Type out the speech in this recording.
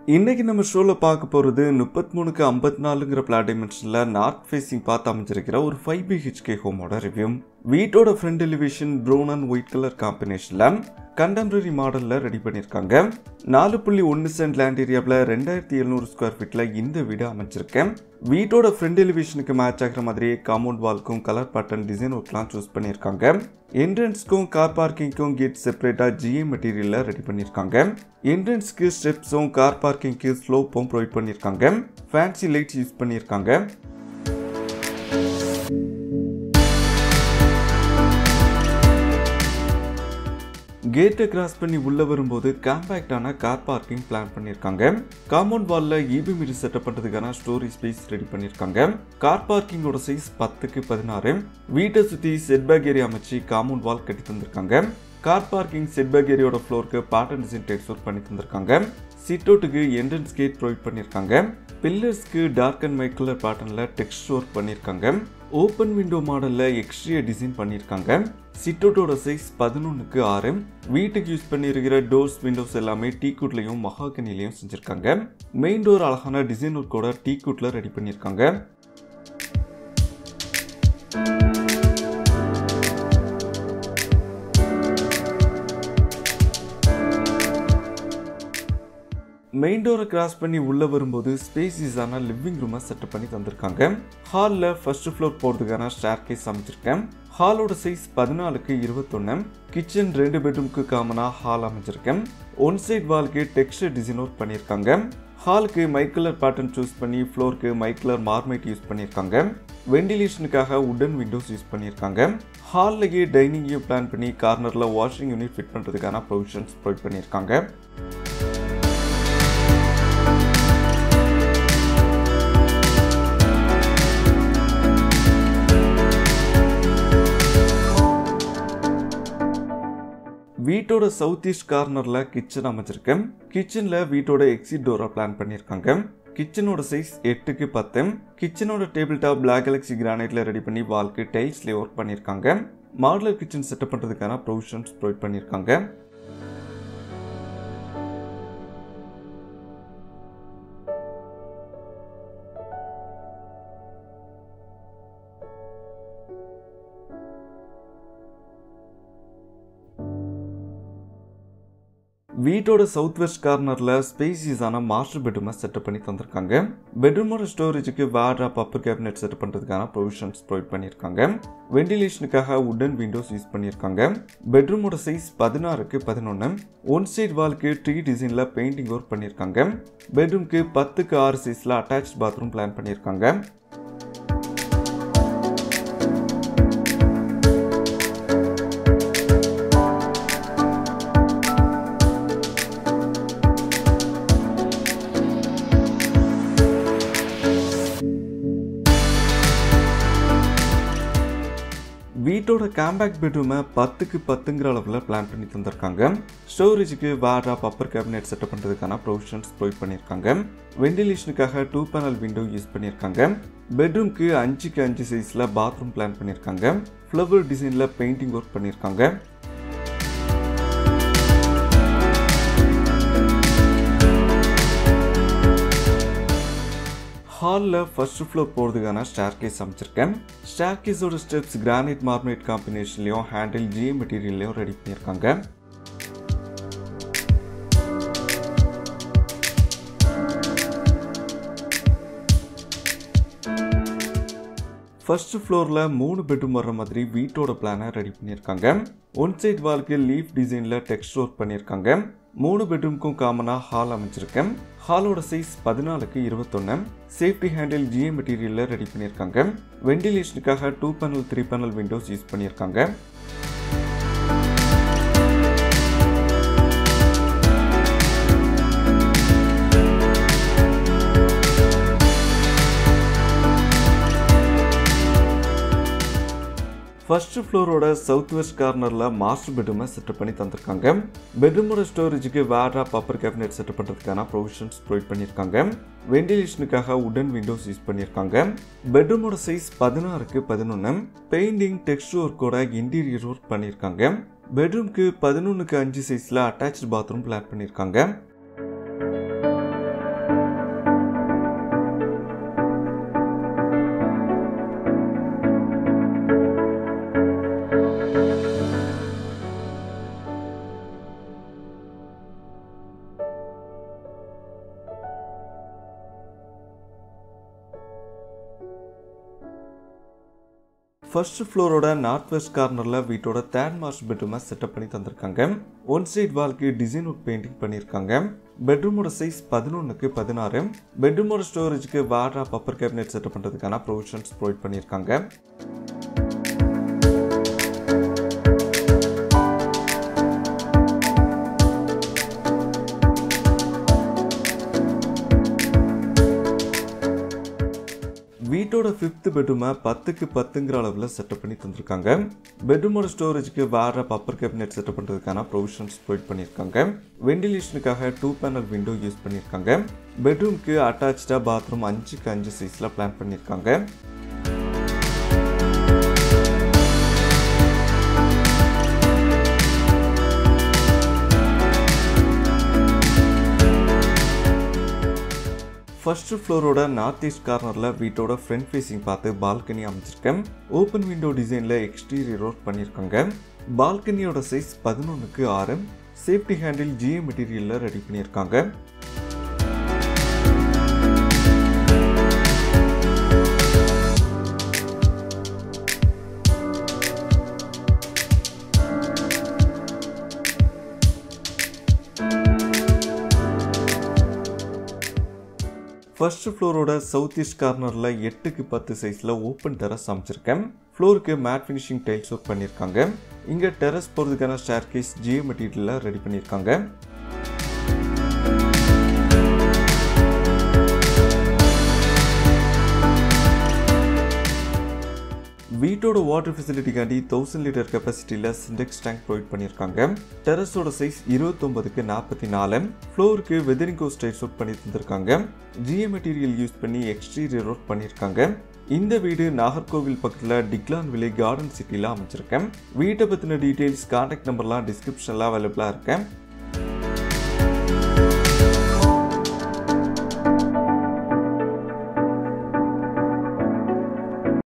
இன்னைக்கு நம்ம ஷோவில் பார்க்க போகிறது முப்பத்தி மூணுக்கு ஐம்பத்தி நாலுங்கிற பிளாட் டைமென்ஷனில் நார்த் ஃபேஸிங் பார்த்து அமைஞ்சிருக்கிற ஒரு ஃபைவ் பிஹெச்கே ஹோமோட ரிவ்யூ வீட்டோட front elevation brown and white colour காம்பினேஷனில் கண்டெம்பரரி மாடலில் ரெடி பண்ணியிருக்காங்க நாலு புள்ளி ஒன்று சென்ட் லேண்ட் ஏரியாவில் ரெண்டாயிரத்தி எழுநூறு ஸ்கொயர் ஃபீட்டில் இந்த வீடு அமைஞ்சிருக்கேன் வீட்டோட ஃப்ரண்ட் எலிவேஷனுக்கு மேட்ச் ஆகிற மாதிரியே காம்பவுண்ட் வால்க்கும் கலர் பேட்டர்ன் டிசைன் ஒர்க்லாம் சூஸ் பண்ணியிருக்காங்க என்ட்ரன்ஸ்க்கும் கார் பார்க்கிங்க்கும் கேட் செப்பரேட்டாக ஜிஏ மெட்டீரியலில் ரெடி பண்ணியிருக்காங்க என்ட்ரன்ஸ்க்கு ஸ்டெப்ஸும் கார் பார்க்கிங்க்கு ஸ்லோப்பும் ப்ரொவைட் பண்ணியிருக்காங்க ஃபேன்சி லைட்ஸ் யூஸ் பண்ணியிருக்காங்க கேட்டை கிராஸ் பண்ணி உள்ள வரும்போது காம்பேக்டான கார் பார்க்கிங் பிளான் பண்ணியிருக்காங்க காம்பவுண்ட் வால்ல இபி மீறி செட்டப் பண்றதுக்கான ஸ்டோரி ஸ்பேஸ் ரெடி பண்ணியிருக்காங்க கார் பார்க்கிங்கோட சைஸ் பத்துக்கு பதினாறு வீட்டை சுத்தி செட்பேக் ஏரியா அமைச்சு காம்பவுண்ட் வால் கட்டி தந்திருக்காங்க கார் பார்க்கிங் செட்பேக் ஏரியோட ஃப்ளோருக்கு பேட்டர்ன் டிசைன் டெக்ஸ் ஒர்க் பண்ணி தந்திருக்காங்க சிட் அவுட்டுக்கு என்ட்ரன்ஸ் கேட் ப்ரொவைட் பண்ணியிருக்காங்க பில்லர்ஸ்க்கு டார்க் அண்ட் மைட் கலர் பேட்டர்னில் டெக்ஸ்ட் ஒர்க் பண்ணியிருக்காங்க ஓப்பன் விண்டோ மாடலில் எக்ஸ்ட்ரியா டிசைன் பண்ணியிருக்காங்க சிட் அவுட்டோட சைஸ் பதினொன்றுக்கு ஆறு வீட்டுக்கு யூஸ் பண்ணியிருக்கிற டோர்ஸ் விண்டோஸ் எல்லாமே டீ குட்லையும் மகாகனிலையும் செஞ்சுருக்காங்க மெயின் டோர் அழகான டிசைன் ஒர்க்கோட டீ குட்டில் ரெடி பண்ணியிருக்காங்க மெயின் டோரை கிராஸ் பண்ணி உள்ளே வரும்போது ஸ்பேசிஸான லிவிங் ரூமை செட்டப் பண்ணி தந்திருக்காங்க ஹாலில் ஃபர்ஸ்ட் ஃப்ளோர் போகிறதுக்கான ஸ்டார் கேஸ் அமைச்சிருக்கேன் ஹாலோட சைஸ் பதினாலுக்கு இருபத்தொன்று கிச்சன் ரெண்டு பெட்ரூம்க்கு காமனாக ஹால் அமைச்சிருக்கேன் ஒன் சைட் வால்க்கு டெக்ஸ்டர் டிசைன் ஒர்க் பண்ணியிருக்காங்க ஹாலுக்கு மைட் கலர் பேட்டர்ன் சூஸ் பண்ணி ஃப்ளோருக்கு மைட் கலர் மார்மைட் யூஸ் பண்ணியிருக்காங்க வெண்டிலேஷனுக்காக உடன் விண்டோஸ் யூஸ் பண்ணியிருக்காங்க ஹால்லையே டைனிங்கையும் பிளான் பண்ணி கார்னரில் வாஷிங் யூனிட் ஃபிட் பண்ணுறதுக்கான ப்ரொவிஷன்ஸ் ப்ரொவைட் பண்ணியிருக்காங்க வீட்டோட சவுத் ஈஸ்ட் கார்னரில் கிச்சன் அமைச்சிருக்கேன் கிச்சனில் வீட்டோட எக்ஸிட் டோரை பிளான் பண்ணியிருக்காங்க கிச்சனோட சைஸ் எட்டுக்கு பத்து கிச்சனோட டேபிள் டாப் பிளாக் கலெக்சி கிரானைட்ல ரெடி பண்ணி வால்க்கு டைல்ஸ்லேயே ஒர்க் பண்ணியிருக்காங்க மாடலர் கிச்சன் செட்டப் பண்ணுறதுக்கான ப்ரொவிஷன்ஸ் ப்ரொவைட் பண்ணியிருக்காங்க வீட்டோட சவுத் வெஸ்ட் கார்னரில் ஸ்பேசியஸான மாஸ்டர் பெட்ரூமை செட்டப் பண்ணி தந்திருக்காங்க பெட்ரூமோட ஸ்டோரேஜுக்கு வேர்ட்ராப் அப்பர் கேபினெட் செட்டப் பண்ணுறதுக்கான ப்ரொவிஷன்ஸ் ப்ரொவைட் பண்ணியிருக்காங்க வெண்டிலேஷனுக்காக உடன் விண்டோஸ் யூஸ் பண்ணியிருக்காங்க பெட்ரூமோட சைஸ் பதினாறுக்கு பதினொன்று ஒன் சைட் வால்க்கு ட்ரீ டிசைனில் பெயிண்டிங் ஒர்க் பண்ணியிருக்காங்க பெட்ரூம்க்கு பத்துக்கு ஆறு சைஸில் அட்டாச் பாத்ரூம் பிளான் பண்ணியிருக்காங்க வீட்டோட கேம்பேக் பெட்ரூமை பத்துக்கு பத்துங்கிற அளவில் பிளான் பண்ணி தந்திருக்காங்க ஸ்டோரேஜுக்கு வேர்ட்ராப் அப்பர் கேபினெட் செட்டப் பண்ணுறதுக்கான ப்ரொவிஷன்ஸ் ப்ரொவைட் பண்ணியிருக்காங்க வெண்டிலேஷனுக்காக டூ பேனல் விண்டோ யூஸ் பண்ணியிருக்காங்க பெட்ரூம்க்கு அஞ்சுக்கு அஞ்சு சைஸில் பாத்ரூம் பிளான் பண்ணியிருக்காங்க ஃப்ளவர் டிசைனில் பெயிண்டிங் ஒர்க் பண்ணியிருக்காங்க ஹாலில் ஃபர்ஸ்ட் ஃப்ளோர் போகிறதுக்கான ஸ்டார் கேஸ் அமைச்சிருக்கேன் ஸ்டார் கேஸோட ஸ்டெப்ஸ் கிரானைட் மார்மேட் காம்பினேஷன்லையும் ஹேண்டில் ஜி மெட்டீரியல்லையும் ரெடி பண்ணியிருக்காங்க ஃபர்ஸ்ட் ஃப்ளோரில் மூணு பெட்ரூம் வர்ற மாதிரி வீட்டோட பிளானை ரெடி பண்ணியிருக்காங்க ஒன் சைட் வால்க்கு லீஃப் டிசைனில் டெக்ஸ்ட் ஒர்க் பண்ணியிருக்காங்க மூணு பெட்ரூம்க்கும் காமனாக ஹால் அமைச்சிருக்கேன் ஹாலோட சைஸ் பதினாலுக்கு இருபத்தொன்று சேஃப்டி ஹேண்டில் ஜிஏ மெட்டீரியலில் ரெடி பண்ணியிருக்காங்க வெண்டிலேஷனுக்காக two panel three panel windows use பண்ணியிருக்காங்க ஃபர்ஸ்ட் ஃப்ளோரோட சவுத் வெஸ்ட் கார்னரில் மாஸ்டர் பெட்ரூமை செட்டப் பண்ணி தந்திருக்காங்க பெட்ரூமோட ஸ்டோரேஜுக்கு வேர்ட்ராப் அப்பர் கேபினெட் செட்டப் பண்ணுறதுக்கான ப்ரொவிஷன்ஸ் ப்ரொவைட் பண்ணியிருக்காங்க வெண்டிலேஷனுக்காக உடன் விண்டோஸ் யூஸ் பண்ணியிருக்காங்க பெட்ரூமோட சைஸ் பதினாறுக்கு பதினொன்று பெயிண்டிங் டெக்ஸ்ட் ஒர்க்கோட இன்டீரியர் ஒர்க் பண்ணியிருக்காங்க பெட்ரூம்க்கு பதினொன்றுக்கு அஞ்சு சைஸில் அட்டாச்சு பாத்ரூம் பிளான் பண்ணியிருக்காங்க ஃபர்ஸ்ட் ஃப்ளோரோட நார்த் வெஸ்ட் கார்னரில் வீட்டோட தேர்ட் மாஸ்டர் பெட்ரூமை செட்டப் பண்ணி தந்திருக்காங்க ஒன் சைட் வால்க்கு டிசைன் ஒர்க் பெயிண்டிங் பண்ணியிருக்காங்க பெட்ரூமோட சைஸ் பதினொன்றுக்கு பதினாறு பெட்ரூமோட ஸ்டோரேஜுக்கு வாட்ரா பப்பர் கேபினெட் செட்டப் பண்ணுறதுக்கான ப்ரொவிஷன்ஸ் ப்ரொவைட் பண்ணியிருக்காங்க வீட்டோட ஃபிஃப்த் பெட்ரூமை பத்துக்கு பத்துங்கிற அளவில் செட்டப் பண்ணி தந்திருக்காங்க பெட்ரூமோட ஸ்டோரேஜுக்கு வேற பப்பர் கேபினெட் செட்டப் பண்ணுறதுக்கான ப்ரொவிஷன்ஸ் ப்ரொவைட் பண்ணியிருக்காங்க வெண்டிலேஷனுக்காக டூ பேனல் விண்டோ யூஸ் பண்ணியிருக்காங்க பெட்ரூம்க்கு அட்டாச்சாக பாத்ரூம் அஞ்சுக்கு அஞ்சு சைஸில் பிளான் பண்ணியிருக்காங்க ஃபர்ஸ்ட் ஃப்ளோரோட நார்த் ஈஸ்ட் கார்னரில் வீட்டோட ஃப்ரண்ட் ஃபேஸிங் பார்த்து பால்கனி அமைச்சிருக்கேன் ஓப்பன் விண்டோ டிசைனில் எக்ஸ்டீரியர் ஒர்க் பண்ணியிருக்காங்க பால்கனியோட சைஸ் பதினொன்றுக்கு ஆறு சேஃப்டி ஹேண்டில் ஜிஏ மெட்டீரியலில் ரெடி பண்ணியிருக்காங்க ஃபர்ஸ்ட் ஃப்ளோரோட சவுத் ஈஸ்ட் கார்னரில் எட்டுக்கு பத்து சைஸில் ஓப்பன் டெரஸ் அமைச்சிருக்கேன் ஃப்ளோருக்கு மேட் ஃபினிஷிங் டைல்ஸ் ஒர்க் பண்ணியிருக்காங்க இங்கே டெரஸ் போகிறதுக்கான ஸ்டேர் கேஸ் ஜியோ மெட்டீரியலில் ரெடி பண்ணியிருக்காங்க வீட்டோட வாட்டர் ஃபெசிலிட்டிக்காண்டி தௌசண்ட் லிட்டர் கெப்பாசிட்டியில் சிண்டெக்ஸ் டேங்க் ப்ரொவைட் பண்ணியிருக்காங்க டெரஸோட சைஸ் இருபத்தொம்பதுக்கு நாற்பத்தி நாலு ஃப்ளோருக்கு வெதரிங் கோஸ் டைல்ஸ் ஒர்க் பண்ணி தந்திருக்காங்க ஜிஏ மெட்டீரியல் யூஸ் பண்ணி எக்ஸ்டீரியர் ஒர்க் பண்ணியிருக்காங்க இந்த வீடு நாகர்கோவில் பக்கத்தில் டிக்லான் விலை கார்டன் சிட்டியில் அமைச்சிருக்கேன் வீட்டை பற்றின டீட்டெயில்ஸ் கான்டாக்ட் நம்பர்லாம் டிஸ்கிரிப்ஷனில் அவைலபிளாக இருக்கேன்